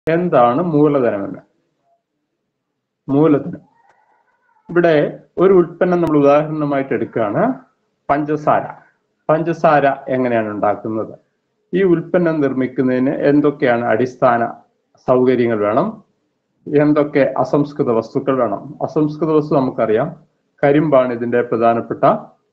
എന്താണ് മൂലധനമെന്ന് മൂലധനം ഇവിടെ ഒരു ഉൽപ്പന്നം നമ്മൾ ഉദാഹരണമായിട്ട് എടുക്കുകയാണ് പഞ്ചസാര പഞ്ചസാര എങ്ങനെയാണ് ഉണ്ടാക്കുന്നത് ഈ ഉൽപ്പന്നം നിർമ്മിക്കുന്നതിന് എന്തൊക്കെയാണ് അടിസ്ഥാന സൗകര്യങ്ങൾ വേണം എന്തൊക്കെ അസംസ്കൃത വസ്തുക്കൾ വേണം അസംസ്കൃത വസ്തു നമുക്കറിയാം കരിമ്പാണ് ഇതിന്റെ പ്രധാനപ്പെട്ട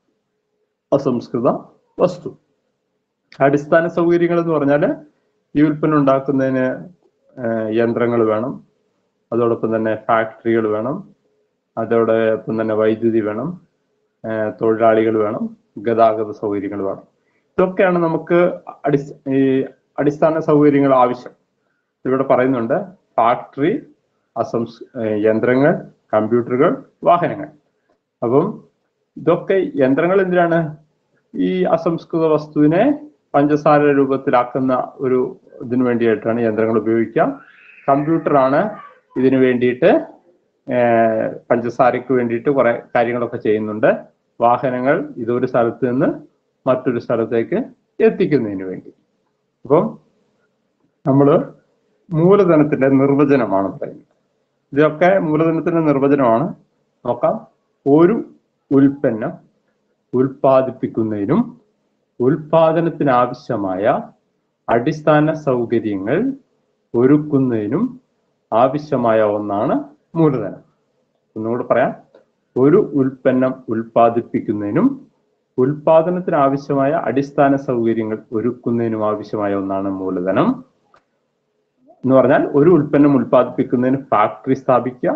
അസംസ്കൃത വസ്തു അടിസ്ഥാന സൗകര്യങ്ങൾ എന്ന് പറഞ്ഞാൽ ഈ ഉൽപ്പന്നം ഉണ്ടാക്കുന്നതിന് യന്ത്രങ്ങൾ വേണം അതോടൊപ്പം തന്നെ ഫാക്ടറികൾ വേണം അതോടൊപ്പം തന്നെ വൈദ്യുതി വേണം ഏഹ് തൊഴിലാളികൾ വേണം ഗതാഗത സൗകര്യങ്ങൾ വേണം ഇതൊക്കെയാണ് നമുക്ക് അടി ഈ അടിസ്ഥാന സൗകര്യങ്ങൾ ആവശ്യം ഇവിടെ പറയുന്നുണ്ട് ഫാക്ടറി അസംസ് ഏഹ് യന്ത്രങ്ങൾ കമ്പ്യൂട്ടറുകൾ വാഹനങ്ങൾ അപ്പം ഇതൊക്കെ യന്ത്രങ്ങൾ എന്തിനാണ് ഈ അസംസ്കൃത വസ്തുവിനെ പഞ്ചസാര രൂപത്തിലാക്കുന്ന ഒരു ഇതിനു വേണ്ടിയിട്ടാണ് യന്ത്രങ്ങൾ ഉപയോഗിക്കുക കമ്പ്യൂട്ടറാണ് ഇതിനു വേണ്ടിയിട്ട് ഏർ പഞ്ചസാരയ്ക്ക് വേണ്ടിയിട്ട് കുറെ കാര്യങ്ങളൊക്കെ ചെയ്യുന്നുണ്ട് വാഹനങ്ങൾ ഇതൊരു സ്ഥലത്ത് നിന്ന് മറ്റൊരു സ്ഥലത്തേക്ക് എത്തിക്കുന്നതിന് വേണ്ടി അപ്പം നമ്മൾ മൂലധനത്തിന്റെ നിർവചനമാണ് പറയുന്നത് ഇതൊക്കെ മൂലധനത്തിന്റെ നിർവചനമാണ് നോക്കാം ഒരു ഉൽപ്പന്നം ഉൽപ്പാദിപ്പിക്കുന്നതിനും ഉൽപാദനത്തിന് ആവശ്യമായ അടിസ്ഥാന സൗകര്യങ്ങൾ ഒരുക്കുന്നതിനും ആവശ്യമായ ഒന്നാണ് മൂലധനം ഒന്നുകൂടെ പറയാം ഒരു ഉൽപ്പന്നം ഉൽപ്പാദിപ്പിക്കുന്നതിനും ഉൽപാദനത്തിന് ആവശ്യമായ അടിസ്ഥാന സൗകര്യങ്ങൾ ഒരുക്കുന്നതിനും ആവശ്യമായ ഒന്നാണ് മൂലധനം എന്ന് പറഞ്ഞാൽ ഒരു ഉൽപ്പന്നം ഉൽപ്പാദിപ്പിക്കുന്നതിന് ഫാക്ടറി സ്ഥാപിക്കുക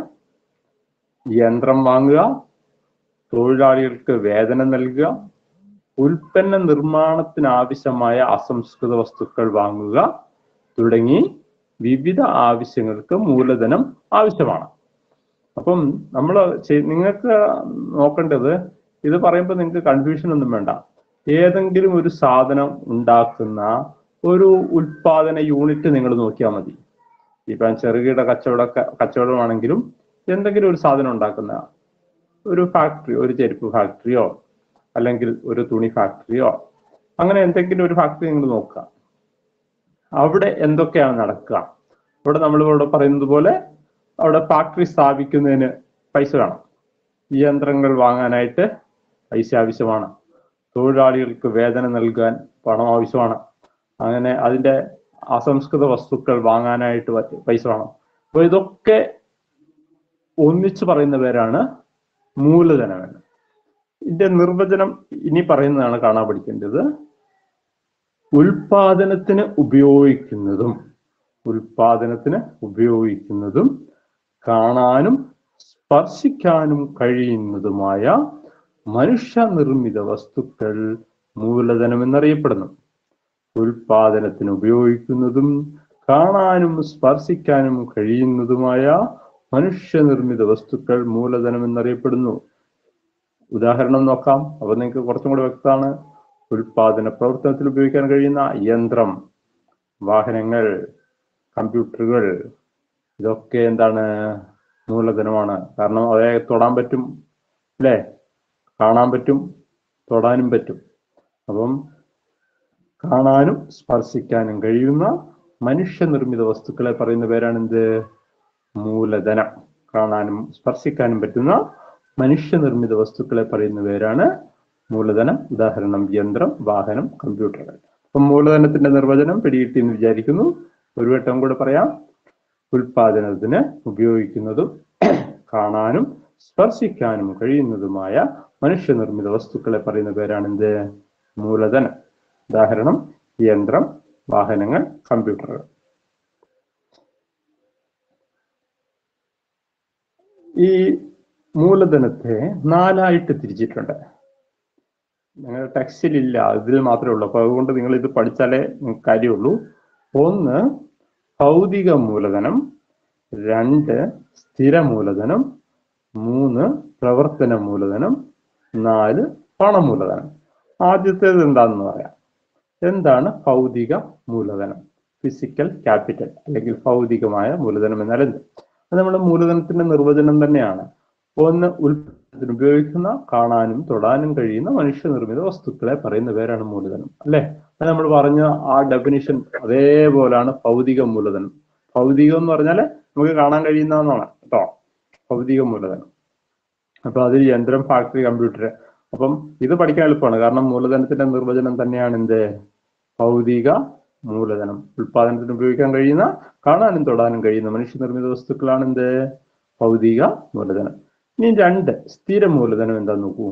യന്ത്രം വാങ്ങുക തൊഴിലാളികൾക്ക് വേതനം നൽകുക ഉൽപ്പന്ന നിർമ്മാണത്തിന് ആവശ്യമായ അസംസ്കൃത വസ്തുക്കൾ വാങ്ങുക തുടങ്ങി വിവിധ ആവശ്യങ്ങൾക്ക് മൂലധനം ആവശ്യമാണ് അപ്പം നമ്മൾ നിങ്ങൾക്ക് നോക്കേണ്ടത് ഇത് പറയുമ്പോൾ നിങ്ങൾക്ക് കൺഫ്യൂഷൻ ഒന്നും വേണ്ട ഏതെങ്കിലും ഒരു സാധനം ഉണ്ടാക്കുന്ന ഒരു ഉൽപാദന യൂണിറ്റ് നിങ്ങൾ നോക്കിയാൽ മതി ഇപ്പം ചെറുകിട കച്ചവട കച്ചവടമാണെങ്കിലും എന്തെങ്കിലും ഒരു സാധനം ഉണ്ടാക്കുന്ന ഒരു ഫാക്ടറി ഒരു ചെരുപ്പ് ഫാക്ടറിയോ അല്ലെങ്കിൽ ഒരു തുണി ഫാക്ടറിയോ അങ്ങനെ എന്തെങ്കിലും ഒരു ഫാക്ടറി നിങ്ങൾ നോക്കുക അവിടെ എന്തൊക്കെയാണ് നടക്കുക ഇവിടെ നമ്മൾ ഇവിടെ പറയുന്നത് പോലെ അവിടെ ഫാക്ടറി സ്ഥാപിക്കുന്നതിന് പൈസ വേണം ഈ യന്ത്രങ്ങൾ വാങ്ങാനായിട്ട് പൈസ ആവശ്യമാണ് തൊഴിലാളികൾക്ക് വേതനം നൽകാൻ പണം ആവശ്യമാണ് അങ്ങനെ അതിന്റെ അസംസ്കൃത വസ്തുക്കൾ വാങ്ങാനായിട്ട് പൈസ വേണം അപ്പൊ ഇതൊക്കെ ഒന്നിച്ചു പറയുന്ന പേരാണ് മൂലധനം എന്ന് ഇതിന്റെ നിർവചനം ഇനി പറയുന്നതാണ് കാണാൻ പഠിക്കേണ്ടത് ഉൽപാദനത്തിന് ഉപയോഗിക്കുന്നതും ഉൽപാദനത്തിന് ഉപയോഗിക്കുന്നതും കാണാനും സ്പർശിക്കാനും കഴിയുന്നതുമായ മനുഷ്യനിർമ്മിത വസ്തുക്കൾ മൂലധനം എന്നറിയപ്പെടുന്നു ഉൽപാദനത്തിന് ഉപയോഗിക്കുന്നതും കാണാനും സ്പർശിക്കാനും കഴിയുന്നതുമായ മനുഷ്യനിർമ്മിത വസ്തുക്കൾ മൂലധനം എന്നറിയപ്പെടുന്നു ഉദാഹരണം നോക്കാം അപ്പൊ നിങ്ങൾക്ക് കുറച്ചും കൂടെ വ്യക്തമാണ് ഉൽപാദന പ്രവർത്തനത്തിൽ ഉപയോഗിക്കാൻ കഴിയുന്ന യന്ത്രം വാഹനങ്ങൾ കമ്പ്യൂട്ടറുകൾ ഇതൊക്കെ എന്താണ് മൂലധനമാണ് കാരണം അവയെ തൊടാൻ പറ്റും അല്ലേ കാണാൻ പറ്റും തൊടാനും പറ്റും അപ്പം കാണാനും സ്പർശിക്കാനും കഴിയുന്ന മനുഷ്യനിർമ്മിത വസ്തുക്കളെ പറയുന്ന പേരാണ് എന്ത് മൂലധനം കാണാനും സ്പർശിക്കാനും പറ്റുന്ന മനുഷ്യനിർമ്മിത വസ്തുക്കളെ പറയുന്ന പേരാണ് മൂലധനം ഉദാഹരണം യന്ത്രം വാഹനം കമ്പ്യൂട്ടറുകൾ അപ്പം മൂലധനത്തിന്റെ നിർവചനം പിടികിട്ടി എന്ന് വിചാരിക്കുന്നു ഒരു വട്ടം കൂടെ പറയാം ഉൽപാദനത്തിന് ഉപയോഗിക്കുന്നതും കാണാനും സ്പർശിക്കാനും കഴിയുന്നതുമായ മനുഷ്യനിർമ്മിത വസ്തുക്കളെ പറയുന്ന പേരാണ് എന്ത് മൂലധനം ഉദാഹരണം യന്ത്രം വാഹനങ്ങൾ കമ്പ്യൂട്ടറുകൾ ഈ മൂലധനത്തെ നാലായിട്ട് തിരിച്ചിട്ടുണ്ട് നിങ്ങളുടെ ടെക്സ്റ്റിലില്ല ഇതിൽ മാത്രമേ ഉള്ളൂ അപ്പൊ അതുകൊണ്ട് നിങ്ങൾ ഇത് പഠിച്ചാലേ നിങ്ങൾക്ക് കാര്യമുള്ളൂ ഒന്ന് ഭൗതിക മൂലധനം രണ്ട് സ്ഥിര മൂലധനം മൂന്ന് പ്രവർത്തന മൂലധനം നാല് പണമൂലധനം ആദ്യത്തേത് എന്താണെന്ന് പറയാം എന്താണ് ഭൗതിക മൂലധനം ഫിസിക്കൽ ക്യാപിറ്റൽ അല്ലെങ്കിൽ ഭൗതികമായ മൂലധനം എന്നാൽ എന്ത് അത് നമ്മുടെ മൂലധനത്തിന്റെ നിർവചനം തന്നെയാണ് ഒന്ന് ഉൽപ്പന്നത്തിന് ഉപയോഗിക്കുന്ന കാണാനും തൊടാനും കഴിയുന്ന മനുഷ്യനിർമ്മിത വസ്തുക്കളെ പറയുന്ന പേരാണ് മൂലധനം അല്ലെ അത് നമ്മൾ പറഞ്ഞ ആ ഡെഫിനിഷൻ അതേപോലാണ് ഭൗതിക മൂലധനം ഭൗതികം എന്ന് പറഞ്ഞാൽ നമുക്ക് കാണാൻ കഴിയുന്നതെന്നാണ് കേട്ടോ ഭൗതിക മൂലധനം അപ്പൊ അതിൽ യന്ത്രം ഫാക്ടറി കമ്പ്യൂട്ടർ അപ്പം ഇത് പഠിക്കാൻ എളുപ്പമാണ് കാരണം മൂലധനത്തിന്റെ നിർവചനം തന്നെയാണ് എന്ത് ഭൗതിക മൂലധനം ഉൽപാദനത്തിന് ഉപയോഗിക്കാൻ കഴിയുന്ന കാണാനും തൊടാനും കഴിയുന്ന മനുഷ്യനിർമ്മിത വസ്തുക്കളാണ് എന്ത് ഭൗതിക മൂലധനം ഇനി രണ്ട് സ്ഥിര മൂലധനം എന്താ നോക്കൂ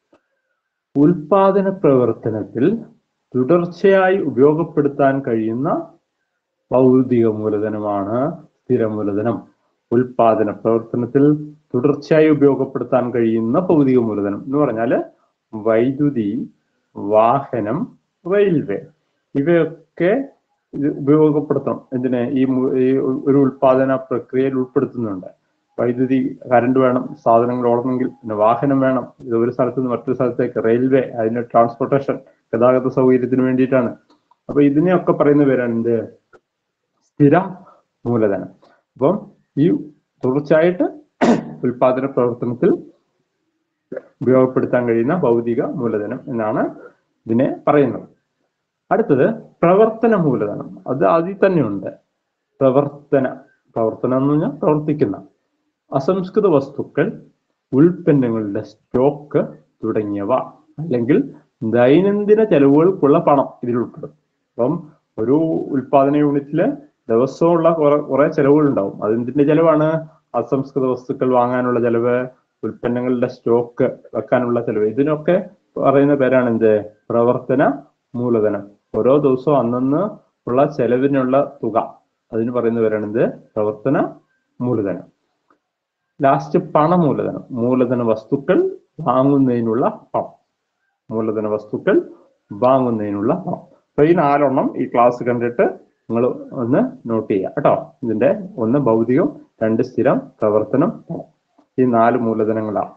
ഉൽപാദന പ്രവർത്തനത്തിൽ തുടർച്ചയായി ഉപയോഗപ്പെടുത്താൻ കഴിയുന്ന ഭൗതിക മൂലധനമാണ് സ്ഥിര മൂലധനം ഉൽപാദന പ്രവർത്തനത്തിൽ തുടർച്ചയായി ഉപയോഗപ്പെടുത്താൻ കഴിയുന്ന ഭൗതിക മൂലധനം എന്ന് പറഞ്ഞാൽ വൈദ്യുതി വാഹനം റെയിൽവേ ഇവയൊക്കെ ഇത് ഉപയോഗപ്പെടുത്തണം എന്തിന് ഈ മു- ഈ ഒരു ഉൽപാദന പ്രക്രിയയിൽ ഉൾപ്പെടുത്തുന്നുണ്ട് വൈദ്യുതി കറണ്ട് വേണം സാധനങ്ങൾ ഓടണമെങ്കിൽ പിന്നെ വാഹനം വേണം ഇത് ഒരു സ്ഥലത്ത് നിന്ന് മറ്റൊരു സ്ഥലത്തേക്ക് റെയിൽവേ അതിന്റെ ട്രാൻസ്പോർട്ടേഷൻ ഗതാഗത സൗകര്യത്തിന് വേണ്ടിയിട്ടാണ് അപ്പൊ ഇതിനെയൊക്കെ പറയുന്ന പേരാണ് എന്ത് സ്ഥിര മൂലധനം അപ്പം ഈ തുടർച്ചയായിട്ട് ഉൽപാദന പ്രവർത്തനത്തിൽ ഉപയോഗപ്പെടുത്താൻ കഴിയുന്ന ഭൗതിക മൂലധനം എന്നാണ് ഇതിനെ പറയുന്നത് അടുത്തത് പ്രവർത്തന മൂലധനം അത് അതിൽ തന്നെ ഉണ്ട് പ്രവർത്തന പ്രവർത്തനം എന്ന് പറഞ്ഞാൽ പ്രവർത്തിക്കുന്ന അസംസ്കൃത വസ്തുക്കൾ ഉൽപ്പന്നങ്ങളുടെ സ്റ്റോക്ക് തുടങ്ങിയവ അല്ലെങ്കിൽ ദൈനംദിന ചെലവുകൾക്കുള്ള പണം ഇതിൽ ഉൾപ്പെടും അപ്പം ഒരു ഉൽപാദന യൂണിറ്റില് ദിവസമുള്ള കുറെ കുറെ ചെലവുകൾ ഉണ്ടാവും അതെന്തിന്റെ ചെലവാണ് അസംസ്കൃത വസ്തുക്കൾ വാങ്ങാനുള്ള ചെലവ് ഉൽപ്പന്നങ്ങളുടെ സ്റ്റോക്ക് വെക്കാനുള്ള ചെലവ് ഇതിനൊക്കെ പറയുന്ന പേരാണ് എന്ത് പ്രവർത്തന മൂലധനം ഓരോ ദിവസവും അന്നന്ന് ഉള്ള ചെലവിനുള്ള തുക അതിന് പറയുന്ന പേരാണ് എന്ത് പ്രവർത്തന മൂലധനം ലാസ്റ്റ് പണമൂലധനം മൂലധന വസ്തുക്കൾ വാങ്ങുന്നതിനുള്ള പണം മൂലധന വസ്തുക്കൾ വാങ്ങുന്നതിനുള്ള പണം അപ്പൊ ഈ നാലെണ്ണം ഈ ക്ലാസ് കണ്ടിട്ട് നിങ്ങൾ ഒന്ന് നോട്ട് ചെയ്യുക കേട്ടോ ഇതിന്റെ ഒന്ന് ഭൗതികം രണ്ട് സ്ഥിരം പ്രവർത്തനം പണം ഈ നാല് മൂലധനങ്ങളാണ്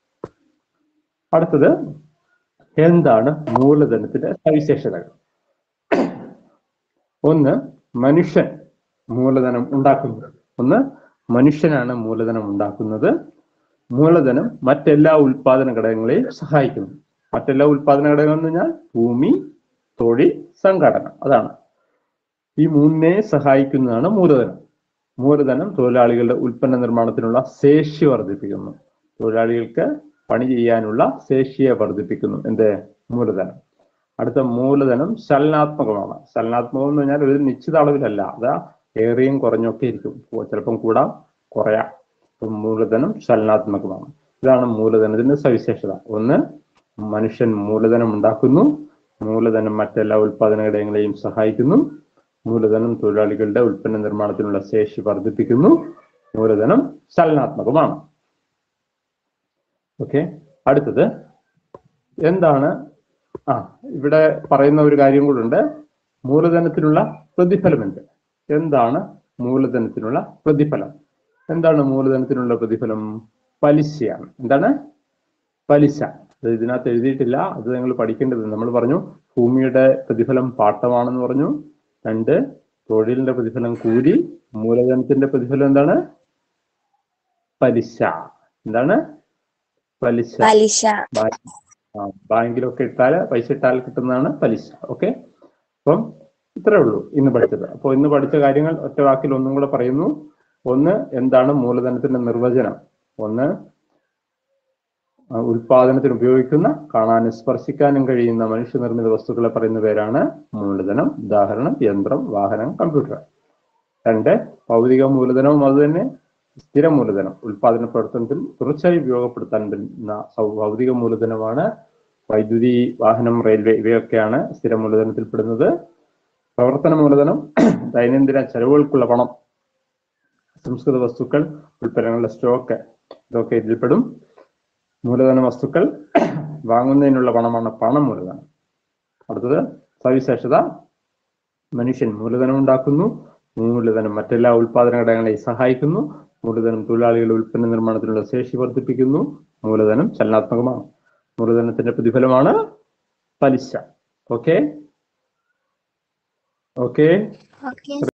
അടുത്തത് എന്താണ് മൂലധനത്തിന്റെ സവിശേഷതകൾ ഒന്ന് മനുഷ്യൻ മൂലധനം ഉണ്ടാക്കുന്നത് ഒന്ന് മനുഷ്യനാണ് മൂലധനം ഉണ്ടാക്കുന്നത് മൂലധനം മറ്റെല്ലാ ഉൽപാദന ഘടകങ്ങളെയും സഹായിക്കുന്നു മറ്റെല്ലാ ഉൽപാദന ഘടകങ്ങൾ എന്ന് പറഞ്ഞാൽ ഭൂമി തൊഴിൽ സംഘടന അതാണ് ഈ മൂന്നിനെ സഹായിക്കുന്നതാണ് മൂലധനം മൂലധനം തൊഴിലാളികളുടെ ഉൽപ്പന്ന നിർമ്മാണത്തിനുള്ള ശേഷി വർദ്ധിപ്പിക്കുന്നു തൊഴിലാളികൾക്ക് പണി ചെയ്യാനുള്ള ശേഷിയെ വർദ്ധിപ്പിക്കുന്നു എന്ത് മൂലധനം അടുത്ത മൂലധനം ചലനാത്മകമാണ് ചലനാത്മകം എന്ന് പറഞ്ഞാൽ ഒരു നിശ്ചിത അളവിലല്ല അത് ഏറിയും കുറഞ്ഞൊക്കെ ഇരിക്കും കൂ- ചിലപ്പം കൂടാം കുറയാം അപ്പം മൂലധനം ചലനാത്മകമാണ് ഇതാണ് മൂലധനത്തിന്റെ സവിശേഷത ഒന്ന് മനുഷ്യൻ മൂലധനം ഉണ്ടാക്കുന്നു മൂലധനം മറ്റെല്ലാ ഉൽപാദന ഘടകങ്ങളെയും സഹായിക്കുന്നു മൂലധനം തൊഴിലാളികളുടെ ഉൽപ്പന്ന നിർമ്മാണത്തിനുള്ള ശേഷി വർദ്ധിപ്പിക്കുന്നു മൂലധനം ചലനാത്മകമാണ് ഓക്കെ അടുത്തത് എന്താണ് ആ ഇവിടെ പറയുന്ന ഒരു കാര്യം കൂടുണ്ട് മൂലധനത്തിനുള്ള പ്രതിഫലം എന്ത് എന്താണ് മൂലധനത്തിനുള്ള പ്രതിഫലം എന്താണ് മൂലധനത്തിനുള്ള പ്രതിഫലം പലിശയാണ് എന്താണ് പലിശ അത് ഇതിനകത്ത് എഴുതിയിട്ടില്ല അത് നിങ്ങൾ പഠിക്കേണ്ടത് നമ്മൾ പറഞ്ഞു ഭൂമിയുടെ പ്രതിഫലം പാട്ടമാണെന്ന് പറഞ്ഞു രണ്ട് തൊഴിലിന്റെ പ്രതിഫലം കൂലി മൂലധനത്തിന്റെ പ്രതിഫലം എന്താണ് പലിശ എന്താണ് പലിശ പലിശ ബാ- ആ, ബാങ്കിലൊക്കെ ഇട്ടാൽ പൈസ ഇട്ടാൽ കിട്ടുന്നതാണ് പലിശ ഓക്കെ അപ്പം ഇത്രേ ഉള്ളൂ ഇന്ന് പഠിച്ചത് അപ്പോൾ ഇന്ന് പഠിച്ച കാര്യങ്ങൾ ഒറ്റ വാക്കിൽ ഒന്നും കൂടെ പറയുന്നു ഒന്ന് എന്താണ് മൂലധനത്തിന്റെ നിർവചനം ഒന്ന് ആ, ഉൽപാദനത്തിന് ഉപയോഗിക്കുന്ന കാണാനും സ്പർശിക്കാനും കഴിയുന്ന മനുഷ്യനിർമ്മിത വസ്തുക്കളെ പറയുന്ന പേരാണ് മൂലധനം ഉദാഹരണം യന്ത്രം വാഹനം കമ്പ്യൂട്ടർ രണ്ട് ഭൗതിക മൂലധനവും അത് തന്നെ സ്ഥിര മൂലധനം ഉൽപാദന പ്രവർത്തനത്തിൽ തുടർച്ചയായി ഉപയോഗപ്പെടുത്താൻ പറ്റുന്ന സൗ- ഭൗതിക മൂലധനമാണ് വൈദ്യുതി വാഹനം റെയിൽവേ ഇവയൊക്കെയാണ് സ്ഥിര മൂലധനത്തിൽ പെടുന്നത് പ്രവർത്തന മൂലധനം ദൈനംദിന ചെലവുകൾക്കുള്ള പണം സംസ്കൃത വസ്തുക്കൾ ഉൽപ്പന്നങ്ങളുടെ സ്റ്റോക്ക് ഇതൊക്കെ ഇതിൽപ്പെടും മൂലധന വസ്തുക്കൾ വാങ്ങുന്നതിനുള്ള പണമാണ് പണം മൂലധനം അടുത്തത് സവിശേഷത മനുഷ്യൻ മൂലധനം ഉണ്ടാക്കുന്നു മൂലധനം മറ്റെല്ലാ ഉൽപാദന ഘടകങ്ങളെയും സഹായിക്കുന്നു മൂലധനം തൊഴിലാളികളുടെ ഉൽപ്പന്ന നിർമ്മാണത്തിനുള്ള ശേഷി വർദ്ധിപ്പിക്കുന്നു മൂലധനം ചലനാത്മകമാണ് മൂലധനത്തിന്റെ പ്രതിഫലമാണ് പലിശ ഓക്കെ ഓക്കെ ഓക്കെ